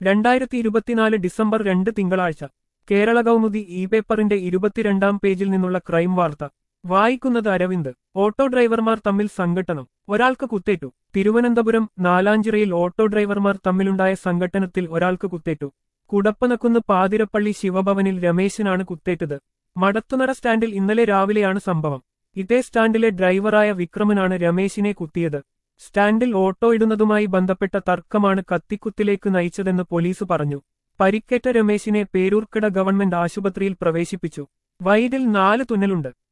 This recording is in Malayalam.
രണ്ടായിരത്തി ഇരുപത്തിനാല് ഡിസംബർ രണ്ട് തിങ്കളാഴ്ച കേരള കൗമുദി ഇ പേപ്പറിന്റെ ഇരുപത്തിരണ്ടാം പേജിൽ നിന്നുള്ള ക്രൈം വാർത്ത വായിക്കുന്നത് അരവിന്ദ് ഓട്ടോ ഡ്രൈവർമാർ തമ്മിൽ സംഘട്ടനം ഒരാൾക്ക് കുത്തേറ്റു തിരുവനന്തപുരം നാലാഞ്ചിറയിൽ ഓട്ടോ ഡ്രൈവർമാർ തമ്മിലുണ്ടായ സംഘട്ടനത്തിൽ ഒരാൾക്ക് കുത്തേറ്റു കുടപ്പനക്കുന്ന് പാതിരപ്പള്ളി ശിവഭവനിൽ രമേശനാണ് കുത്തേറ്റത് മടത്തുനട സ്റ്റാൻഡിൽ ഇന്നലെ രാവിലെയാണ് സംഭവം ഇതേ സ്റ്റാൻഡിലെ ഡ്രൈവറായ വിക്രമനാണ് രമേശിനെ കുത്തിയത് സ്റ്റാൻഡിൽ ഓട്ടോ ഇടുന്നതുമായി ബന്ധപ്പെട്ട തർക്കമാണ് കത്തിക്കുത്തിലേക്ക് നയിച്ചതെന്ന് പോലീസ് പറഞ്ഞു പരിക്കേറ്റ രമേശിനെ പേരൂർക്കട ഗവൺമെന്റ് ആശുപത്രിയിൽ പ്രവേശിപ്പിച്ചു വൈദിൽ നാല് തുന്നലുണ്ട്